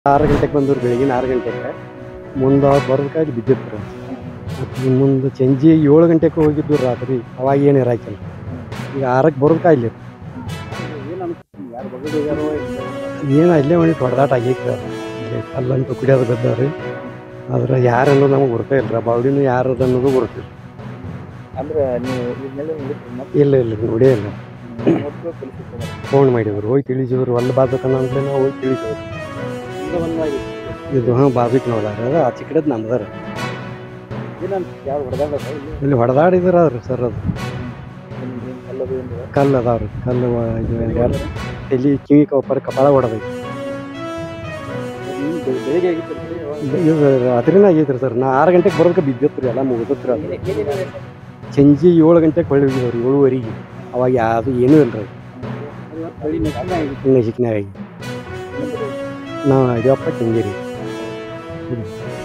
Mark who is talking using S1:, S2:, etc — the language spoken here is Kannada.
S1: ಆರು ಗಂಟೆಗೆ ಬಂದವ್ರು ಬೆಳಗಿನ ಆರು ಗಂಟೆಗೆ ಮುಂದೆ ಬರೋದಕ್ಕಾಗಿ ಬಿದ್ದಿತ್ತು ಮತ್ತು ಮುಂದೆ ಸಂಜೆ ಏಳು ಗಂಟೆಗೆ ಹೋಗಿದ್ದು ರಾತ್ರಿ ಅವಾಗ ಏನು ಇರಾಕಿಲ್ಲ ಈಗ ಆರಕ್ಕೆ ಬರೋದಕ್ಕಾಗಲಿ ಏನು ಅಲ್ಲೇ ಒಂದು ಹೊಡೆದಾಟ ಆಗೈತಿ ಇಲ್ಲಿ ಕಲ್ಲಂಟು ಕುಡಿಯೋದು ಬಿದ್ದವ್ರಿ ಆದ್ರೆ ಯಾರು ಅನ್ನೋದು ನಮಗೆ ಗೊತ್ತೇ ಇಲ್ಲ ಬಾವಡಿನೂ ಯಾರು ಅನ್ನೋದು ಗೊತ್ತಿಲ್ಲ
S2: ಅಂದ್ರೆ ನೀವು ಇದನ್ನೆಲ್ಲ ನೋಡಿದ್ರಿ ಮತ್ತೆ
S1: ಇಲ್ಲ ಇಲ್ಲ ನೋಡೇ ಇಲ್ಲ
S2: ನೋಡ್ಬೇಕು ಕಲಿಸಿರ್ತಾರೆ
S1: ಫೋನ್ ಮಾಡಿದ್ರು ಹೋಗಿ ತಿಳಿಸಿದ್ರು ಅಲ್ಲಿ ಬಾಜುಕನ ಅಂದ್ರೆ ನಾವು ಹೋಗಿ ತಿಳಿಸಿದ್ರು
S2: ಈಗ ಒಂದಾಗಿ
S1: ಇದು ಹಾಂ ಬಾಜುಕ್ ನೋಡ್ದಾರ ಅದು ಆಚೆ ಕಡೆದು ನಮ್ದಾರ
S2: ಏನಂತ ಯಾರು ಹೊಡೆದಾಡ ಇಲ್ಲಿ
S1: ಇಲ್ಲಿ ಹೊಡೆದಾಡಿದ್ರಿ ಸರ್ ಅದು
S2: ಏನ್ ಏನ್ ಕಲ್ಲದು ಏನು
S1: ಕಲ್ಲು ಅದಾವ್ರಿ ಕಲ್ಲು ವ- ಇದು ಯಾರು ತಲೆ ಕಿವಿ ಕಪ್ಪರ ಕಪಾಳ ಹೊಡೆದೈತಿ
S2: ಬೆಳಿಗ್ಗೆ ಆಗಿತ್ತು
S1: ಇದು ರಾತ್ರಿನೇ ಆಗೈತ್ರಿ ಸರ್ ನಾ ಆರು ಗಂಟೆಗೆ ಬರೋದಕ್ಕೆ ಬಿದ್ದಿತ್ತು ರೀ ಎಲ್ಲ ಮುಗಿದತ್ರಿ ಅದು ಸಂಜೆ ಏಳು ಗಂಟೆಗೆ ಹೊಳ್ಳಿ ಹೋಗಿದವ್ರಿ ಏಳುವರೆಗೆ ಅವಾಗ ಯಾವುದು ಏನೂ ಇಲ್ಲ ರೀ ನಶಿಕ್ನಾಗ ನಾವು ಯಡಿಯಪ್ಪ ಕೆಂಗೇರಿ